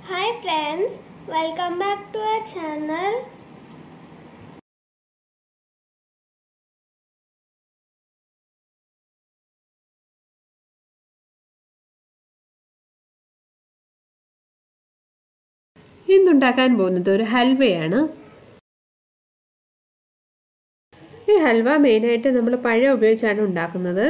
Hi friends, welcome back to our channel. ഇന്നുണ്ടാക്കാൻ പോകുന്നത് ഒരു ഹൽവയാണ് ഈ ഹൽവ മെയിനായിട്ട് നമ്മൾ പഴം ഉപയോഗിച്ചാണ് ഉണ്ടാക്കുന്നത്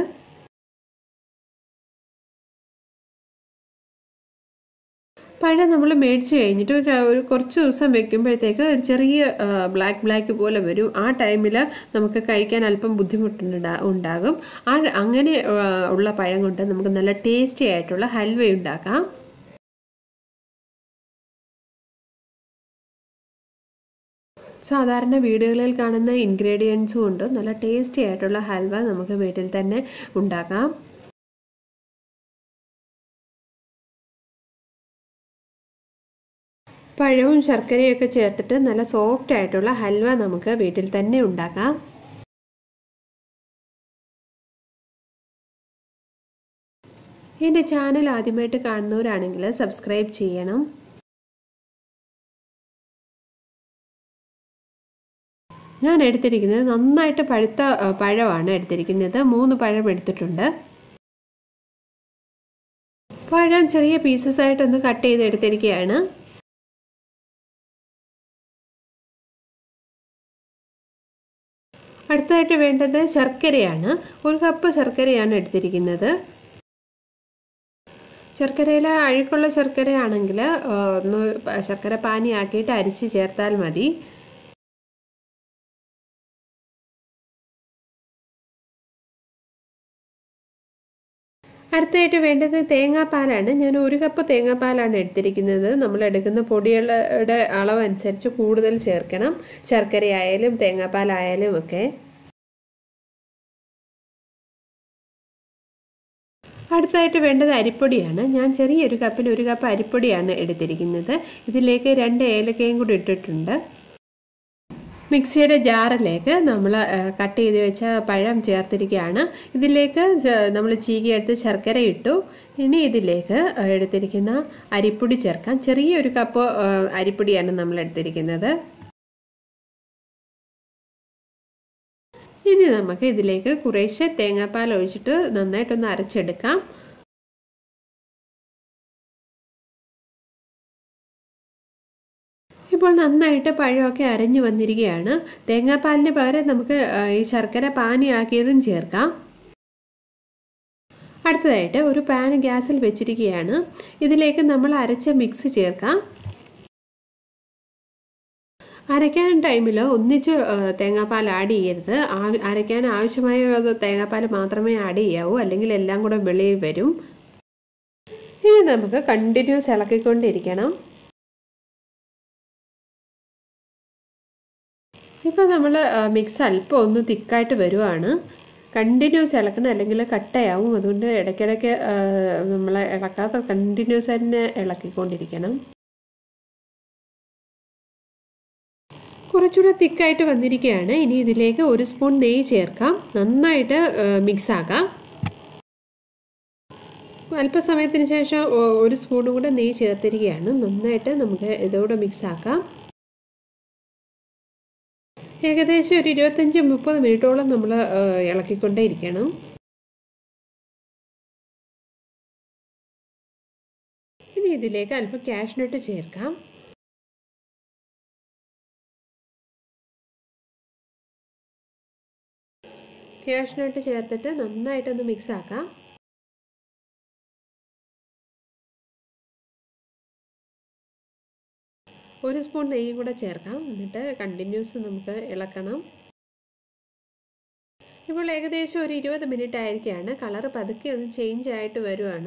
പഴം നമ്മൾ മേടിച്ച് കഴിഞ്ഞിട്ട് ഒരു ഒരു കുറച്ച് ദിവസം വെക്കുമ്പോഴത്തേക്ക് ഒരു ചെറിയ ബ്ലാക്ക് ബ്ലാക്ക് പോലെ വരും ആ ടൈമിൽ നമുക്ക് കഴിക്കാൻ അല്പം ബുദ്ധിമുട്ടുണ്ടാ ഉണ്ടാകും ആ അങ്ങനെ ഉള്ള പഴം കൊണ്ട് നമുക്ക് നല്ല ടേസ്റ്റി ആയിട്ടുള്ള ഹൽവ ഉണ്ടാക്കാം സാധാരണ വീടുകളിൽ കാണുന്ന ഇൻഗ്രീഡിയൻസും കൊണ്ട് നല്ല ടേസ്റ്റി ആയിട്ടുള്ള ഹൽവ നമുക്ക് വീട്ടിൽ തന്നെ ഉണ്ടാക്കാം പഴവും ശർക്കരയൊക്കെ ചേർത്തിട്ട് നല്ല സോഫ്റ്റ് ആയിട്ടുള്ള ഹൽവ നമുക്ക് വീട്ടിൽ തന്നെ ഉണ്ടാക്കാം എൻ്റെ ചാനൽ ആദ്യമായിട്ട് കാണുന്നവരാണെങ്കിൽ സബ്സ്ക്രൈബ് ചെയ്യണം ഞാൻ എടുത്തിരിക്കുന്നത് നന്നായിട്ട് പഴുത്ത പഴമാണ് എടുത്തിരിക്കുന്നത് മൂന്ന് പഴം എടുത്തിട്ടുണ്ട് പഴം ചെറിയ പീസസ് ആയിട്ടൊന്ന് കട്ട് ചെയ്ത് എടുത്തിരിക്കുകയാണ് അടുത്തതായിട്ട് വേണ്ടത് ശർക്കരയാണ് ഒരു കപ്പ് ശർക്കരയാണ് എടുത്തിരിക്കുന്നത് ശർക്കരയിൽ അഴുക്കുള്ള ശർക്കരയാണെങ്കിൽ ഒന്ന് ശർക്കര പാനിയാക്കിയിട്ട് അരിച്ച് ചേർത്താൽ മതി അടുത്തായിട്ട് വേണ്ടത് തേങ്ങാപ്പാലാണ് ഞാൻ ഒരു കപ്പ് തേങ്ങാപ്പാലാണ് എടുത്തിരിക്കുന്നത് നമ്മൾ എടുക്കുന്ന പൊടികളുടെ അളവനുസരിച്ച് കൂടുതൽ ചേർക്കണം ശർക്കരയായാലും തേങ്ങാപ്പാലായാലും ഒക്കെ അടുത്തായിട്ട് വേണ്ടത് അരിപ്പൊടിയാണ് ഞാൻ ചെറിയൊരു കപ്പിന് ഒരു കപ്പ് അരിപ്പൊടിയാണ് എടുത്തിരിക്കുന്നത് ഇതിലേക്ക് രണ്ട് ഏലക്കയും കൂടി ഇട്ടിട്ടുണ്ട് മിക്സിയുടെ ജാറിലേക്ക് നമ്മൾ കട്ട് ചെയ്ത് വെച്ച പഴം ചേർത്തിരിക്കുകയാണ് ഇതിലേക്ക് നമ്മൾ ചീകിയെടുത്ത് ശർക്കര ഇട്ടു ഇനി ഇതിലേക്ക് എടുത്തിരിക്കുന്ന അരിപ്പൊടി ചേർക്കാം ചെറിയൊരു കപ്പ് അരിപ്പൊടിയാണ് നമ്മൾ എടുത്തിരിക്കുന്നത് ഇനി നമുക്ക് ഇതിലേക്ക് കുറേശ്ശെ തേങ്ങാപ്പാൽ ഒഴിച്ചിട്ട് നന്നായിട്ടൊന്ന് അരച്ചെടുക്കാം ഇപ്പോൾ നന്നായിട്ട് പഴമൊക്കെ അരഞ്ഞു വന്നിരിക്കുകയാണ് തേങ്ങാപ്പാലിന് പകരം നമുക്ക് ഈ ശർക്കര പാനിയാക്കിയതും ചേർക്കാം അടുത്തതായിട്ട് ഒരു പാൻ ഗ്യാസിൽ വെച്ചിരിക്കുകയാണ് ഇതിലേക്ക് നമ്മൾ അരച്ച മിക്സ് ചേർക്കാം അരയ്ക്കാൻ ടൈമിൽ ഒന്നിച്ച് തേങ്ങാപ്പാൽ ആഡ് ചെയ്യരുത് അരയ്ക്കാൻ ആവശ്യമായ തേങ്ങാപ്പാൽ മാത്രമേ ആഡ് ചെയ്യാവൂ അല്ലെങ്കിൽ എല്ലാം കൂടെ വെളിയിൽ വരും ഇനി നമുക്ക് കണ്ടിന്യൂസ് ഇളക്കിക്കൊണ്ടിരിക്കണം ഇപ്പോൾ നമ്മൾ മിക്സ് അല്പം ഒന്ന് തിക്കായിട്ട് വരുവാണ് കണ്ടിന്യൂസ് ഇളക്കണം അല്ലെങ്കിൽ കട്ടയാവും അതുകൊണ്ട് ഇടയ്ക്കിടയ്ക്ക് നമ്മൾ ഇളക്കാതെ കണ്ടിന്യൂസ് തന്നെ ഇളക്കിക്കൊണ്ടിരിക്കണം കുറച്ചുകൂടെ തിക്കായിട്ട് വന്നിരിക്കുകയാണ് ഇനി ഇതിലേക്ക് ഒരു സ്പൂൺ നെയ്യ് ചേർക്കാം നന്നായിട്ട് മിക്സ് ആക്കാം അല്പസമയത്തിന് ശേഷം ഒരു സ്പൂണും കൂടെ നെയ്യ് ചേർത്തിരിക്കുകയാണ് നന്നായിട്ട് നമുക്ക് ഇതോടെ മിക്സ് ആക്കാം ഏകദേശം ഒരു ഇരുപത്തഞ്ച് മുപ്പത് മിനിറ്റോളം നമ്മൾ ഇളക്കിക്കൊണ്ടേ ഇരിക്കണം ഇനി ഇതിലേക്ക് അല്പം കാഷ്നട്ട് ചേർക്കാം കാഷ്നട്ട് ചേർത്തിട്ട് നന്നായിട്ടൊന്ന് മിക്സ് ആക്കാം ഒരു സ്പൂൺ നെയ്യും കൂടെ ചേർക്കാം എന്നിട്ട് കണ്ടിന്യൂസ് നമുക്ക് ഇളക്കണം ഇപ്പോൾ ഏകദേശം ഒരു ഇരുപത് മിനിറ്റ് ആയിരിക്കുകയാണ് കളർ പതുക്കെ ഒന്ന് ചേഞ്ച് ആയിട്ട് വരുവാണ്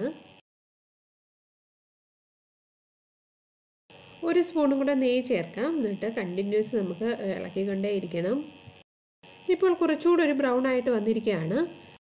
ഒരു സ്പൂണും കൂടെ നെയ്യ് ചേർക്കാം എന്നിട്ട് കണ്ടിന്യൂസ് നമുക്ക് ഇളക്കിക്കൊണ്ടേ ഇരിക്കണം ഇപ്പോൾ കുറച്ചുകൂടി ഒരു ബ്രൗൺ ആയിട്ട് വന്നിരിക്കുകയാണ്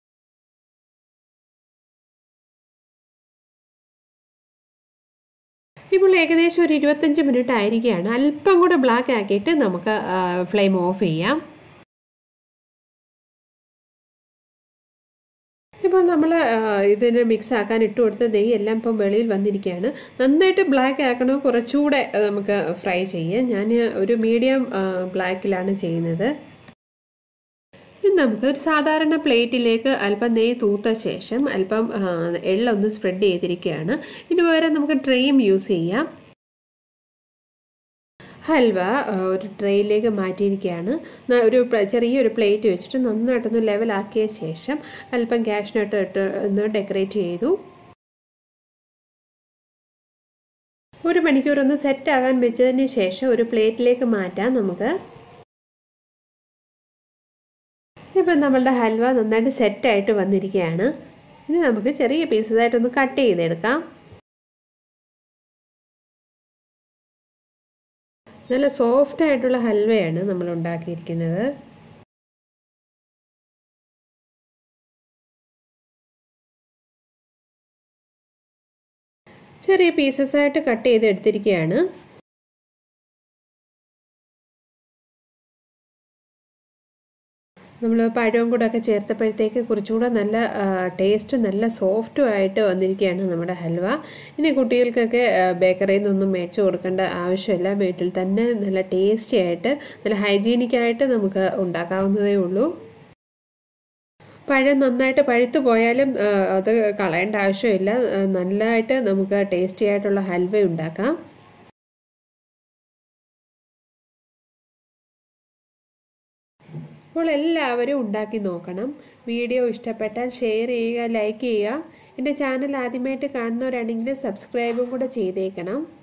ഇപ്പോൾ ഏകദേശം ഒരു ഇരുപത്തഞ്ച് മിനിറ്റ് ആയിരിക്കുകയാണ് അല്പം കൂടെ ബ്ലാക്ക് ആക്കിയിട്ട് നമുക്ക് ഫ്ലെയിം ഓഫ് ചെയ്യാം ഇപ്പോൾ നമ്മൾ ഇതിന് മിക്സ് ആക്കാൻ ഇട്ട് കൊടുത്ത നെയ്യ് എല്ലാം ഇപ്പം വെളിയിൽ വന്നിരിക്കുകയാണ് നന്നായിട്ട് ബ്ലാക്ക് ആക്കണോ കുറച്ചുകൂടെ ആ, നമുക്ക് ഫ്രൈ ചെയ്യാം ഞാൻ ഒരു മീഡിയം ബ്ലാക്കിലാണ് ചെയ്യുന്നത് ഇനി നമുക്ക് ഒരു സാധാരണ പ്ലേറ്റിലേക്ക് അല്പം നെയ്യ് തൂത്ത ശേഷം അല്പം ആ, എള്ളൊന്ന് സ്പ്രെഡ് ചെയ്തിരിക്കുകയാണ് ഇതിന് പകരം നമുക്ക് ട്രെയും യൂസ് ചെയ്യാം ഹൽവ ആ, ഒരു ട്രെയിലേക്ക് മാറ്റിയിരിക്കുകയാണ് ന- ഒരു പ്ല- ചെറിയൊരു പ്ലേറ്റ് വെച്ചിട്ട് നന്നായിട്ടൊന്ന് ലെവലാക്കിയ ശേഷം അല്പം ക്യാഷ്നട്ട് ഇട്ട് ഒന്ന് ഡെക്കറേറ്റ് ചെയ്തു ഒരു മണിക്കൂർ ഒന്ന് സെറ്റ് ആകാൻ വെച്ചതിന് ശേഷം ഒരു പ്ലേറ്റിലേക്ക് മാറ്റാം നമുക്ക് ഇപ്പം നമ്മളുടെ ഹൽവ നന്നായിട്ട് സെറ്റായിട്ട് വന്നിരിക്കുകയാണ് ഇനി നമുക്ക് ചെറിയ പീസസ് ആയിട്ടൊന്ന് കട്ട് ചെയ്തെടുക്കാം നല്ല സോഫ്റ്റ് ആയിട്ടുള്ള ഹൽവയാണ് നമ്മൾ ഉണ്ടാക്കിയിരിക്കുന്നത് ചെറിയ പീസസ് ആയിട്ട് കട്ട് ചെയ്ത് എടുത്തിരിക്കുകയാണ് നമ്മൾ പഴവും കൂടെ ഒക്കെ ചേർത്തപ്പോഴത്തേക്ക് കുറച്ചുകൂടെ നല്ല ടേസ്റ്റ് നല്ല സോഫ്റ്റും ആയിട്ട് വന്നിരിക്കുകയാണ് നമ്മുടെ ഹൽവ ഇനി കുട്ടികൾക്കൊക്കെ ബേക്കറിയിൽ നിന്നൊന്നും മേടിച്ച് കൊടുക്കേണ്ട ആവശ്യമില്ല വീട്ടിൽ തന്നെ നല്ല ടേസ്റ്റി ആയിട്ട് നല്ല ഹൈജീനിക് ആയിട്ട് നമുക്ക് ഉണ്ടാക്കാവുന്നതേ ഉള്ളൂ പഴം നന്നായിട്ട് പഴുത്തു പോയാലും ആ, അത് കളയേണ്ട ആവശ്യമില്ല ആ, നല്ലതായിട്ട് നമുക്ക് ടേസ്റ്റി ആയിട്ടുള്ള ഹൽവ ഉണ്ടാക്കാം അപ്പോൾ എല്ലാവരും ഉണ്ടാക്കി നോക്കണം വീഡിയോ ഇഷ്ടപ്പെട്ടാൽ ഷെയർ ചെയ്യുക ലൈക്ക് ചെയ്യുക എൻ്റെ ചാനൽ ആദ്യമായിട്ട് കാണുന്നവരാണെങ്കിൽ സബ്സ്ക്രൈബും കൂടെ ചെയ്തേക്കണം